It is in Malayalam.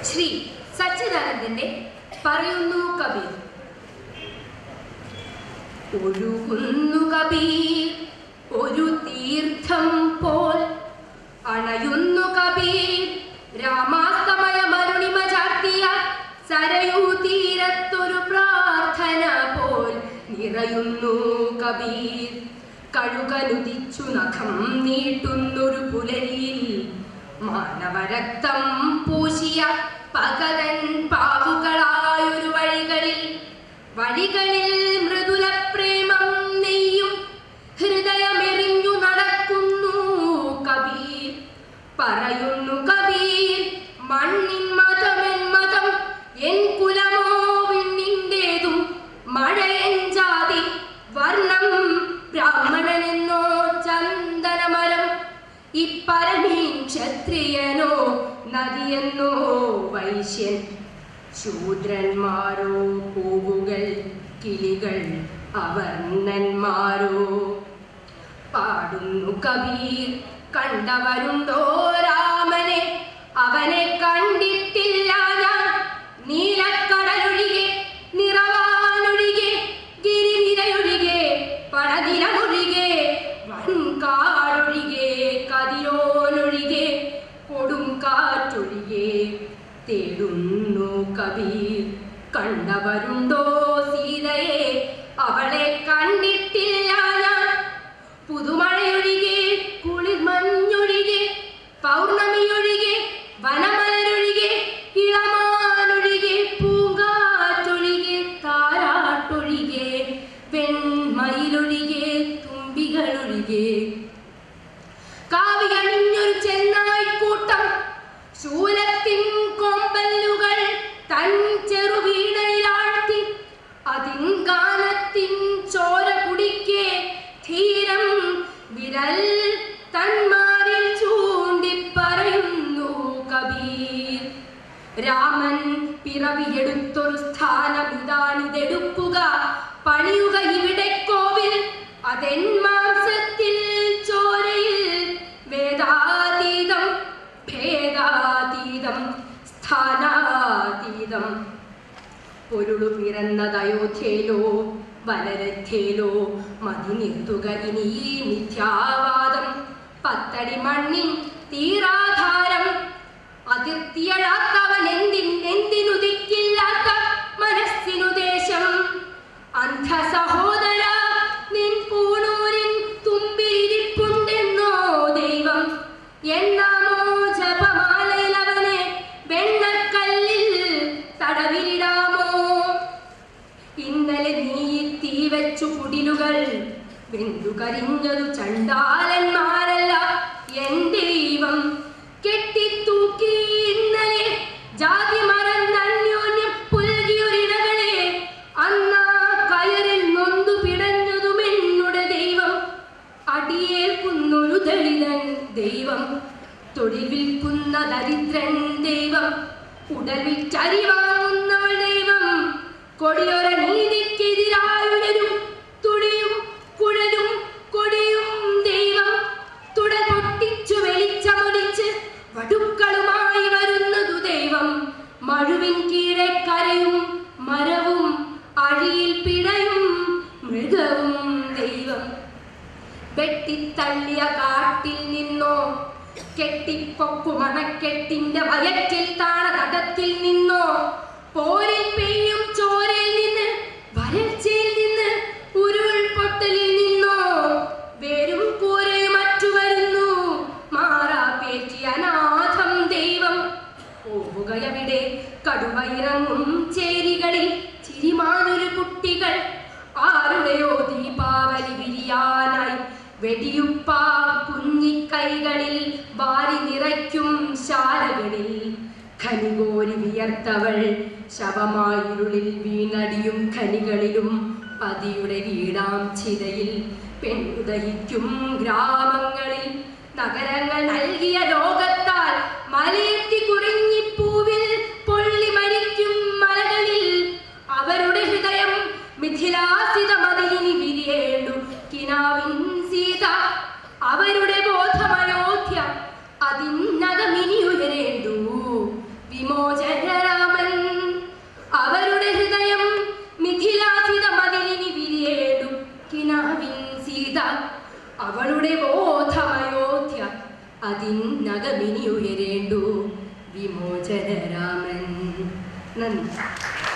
ശ്രീ സച്ചിദാനന്ദന്റെ പറയുന്നു കബീർ ഒഴുകുന്നു കബീർ ഒരു തീർത്ഥം പോൽ അണയുന്നു കബീർ രാമാസ്തമയ മരുണിമ ചാർത്തിയ സരയൂ തീരത്തൊരു പ്രാർത്ഥന പോൽ നിറയുന്നു കബീർ കഴുകനുദിച്ചു നഖം നീട്ടുന്നൊരു പുലരിയിൽ മാനവരക്തം പൂശിയ പകതൻ പാവുകളായൊരു വഴികളിൽ വഴികളിൽ മൃദുല പ്രേമം നെയ്യും ഹൃദയമെറിഞ്ഞു നടക്കുന്നു കബീർ പറയുന്നു കബീർ മണ്ണിൻ മതമെൻ മതം എൻ കുലമോ വിണ്ണിൻ്റെതും മഴയൻ ജാതി വർണ്ണം ബ്രാഹ്മണനെന്നോ ചന്ദനമരം ഇപ്പരമീൻ ക്ഷത്രിയനോ നദിയെന്നോ വൈശ്യൻ ശൂദ്രന്മാരോ പൂവുകൾ കിളികൾ അവർണ്ണന്മാരോ പാടുന്നു കബീർ കണ്ടവരുണ്ടോ രാമനെ അവനെ കണ്ടിട്ടില്ല ഞാൻ നീലക്കടലൊഴികെ നിറവാനൊഴികെ ഗിരിനിരയൊഴികെ പടനിലമൊഴികെ വൻകാടൊഴികെ കതിരോനൊഴികെ കൊടും കാറ്റൊഴികെ തേടുന്നു കബീർ കണ്ടവരുണ്ടോ സീതയെ അവളെ കണ്ടിട്ടില്ല ഞാൻ പുതുമഴയൊഴികെ കുളിർമഞ്ഞൊഴികെ പൗർണമിയൊഴികെ വനമലരൊഴികെ ഇളമാനൊഴികെ പൂങ്കാറ്റൊഴികെ താരാട്ടൊഴികെ വെൺമയിലൊഴികെ തുമ്പികളൊഴികെ കാവിയണിഞ്ഞൊരു ചെന്നായിക്കൂട്ടം ശൂലത്തിൻ കൊമ്പല്ലുകൾ തൻ ചെറുവീണയിലാഴ്ത്തി അതിൻ ഗാനത്തിൻ ചോര കുടിക്കെ ധീരം വിരൽ തന്മാരിൽ ചൂണ്ടി പറയുന്നു കബീർ രാമൻ പിറവിയെടുത്തൊരു സ്ഥാനം ഇതാണിതെടുക്കുക പണിയുക ഇവിടെ കോവിൽ അതെൻ മാംസത്തിൽ ചോരയിൽ വേദാതീതം ഭേദാതീതം സ്ഥാനാതീതം പൊരുളു പിറന്നത് അയോധ്യയിലോ വനരഥേലോ മതി നിർത്തുക ഇനി ഈ മിഥ്യാവാദം പത്തടി മണ്ണിൻ തീരാധാരം അതിർത്തിയഴാത്തവൻ എന്തിൻ എന്തിനുദിക്കില്ലാത്ത മനസ്സിനു ദേശം അന്ധ സഹോദര നിൻ പൂണൂരിൻ തുമ്പിരിപ്പുണ്ടെന്നോ ദൈവം എന്നാമോ ജപമാലയിൽ അവനെ വെണ്ണക്കല്ലിൽ തടവിലിടാമോ ഇന്നലെ നീ തീ വെച്ചു കുടിലുകൾ വെന്തു കരിഞ്ഞതു ചണ്ടാലന്മാരല്ല എൻ ദൈവം കെട്ടിത്തൂക്കി ഇന്നലെ ജാതി മറന്നന്യോന്യം പുൽകിയൊരിടകളെ അന്നാ കയറിൽ നൊന്തു പിടഞ്ഞതും എന്നുടെ ദൈവം അടിയേൽക്കുന്നൊരു ദളിതൻ ദൈവം തൊഴിൽ വിൽക്കുന്ന ദരിദ്രൻ ദൈവം ഉടൽ വിറ്റരി വാങ്ങുന്നവൾ ദൈവം കൊടിയൊര നീതിക്കെതിരായുയരും തുടിയും കുഴലും കൊടിയും ദൈവം തുടൽ പൊട്ടിച്ചു വെളിച്ചമൊലിച്ച് വടുക്കളുമായി വരുന്നതു ദൈവം മഴുവിൻ കീഴെ കരയും മരവും അഴിയിൽ പിടയും മൃഗവും ദൈവം വെട്ടിത്തള്ളിയ കാട്ടിൽ നിന്നോ കെട്ടിപ്പൊക്കു മണക്കെട്ടിന്റെ വയറ്റിൽ താണ തടത്തിൽ നിന്നോ പോരിൽ പെയ്യും ചോരയിൽ നിന്ന് വരൾച്ചയിൽ നിന്ന് ഉരുൾപൊട്ടലിൽ നിന്നോ വേരും കൂരയും മറ്റു വരുന്നു മാറാപ്പേറ്റിയ അനാഥം ദൈവം പോവുകയവിടെ കടുവയിറങ്ങും ചേരികളിൽ ചിരിമാനൊരു കുട്ടികൾ ആരുടെയോ ദീപാവലി വിരിയാനായി വെടിയുപ്പ കുഞ്ഞിക്കൈകളിൽ വാരി നിറയ്ക്കും ശാലകളിൽ ഖനികോരി വിയർത്തവൾ ശവമായിരുളിൽ വീണടിയും ഖനികളിലും പതിയുടെ വീടാം ചിതയിൽ പെണ്ണുദഹിക്കും ഗ്രാമങ്ങളിൽ നഗരങ്ങൾ നൽകിയ ലോകത്താൽ മലയെത്തി കുറിഞ്ഞിപ്പൂവിൽ പൊള്ളി മരിക്കും മലകളിൽ അവരുടെ ഹൃദയം മിഥിലാസിത മതിലിനി വിരിയേണ്ടു കിനാവിൻ സീത അവരുടെ ബോധമയോധ്യ അതിനകമിനി ഉയരേണ്ടു വിമോചന ലോചനരാമൻ നന്ദി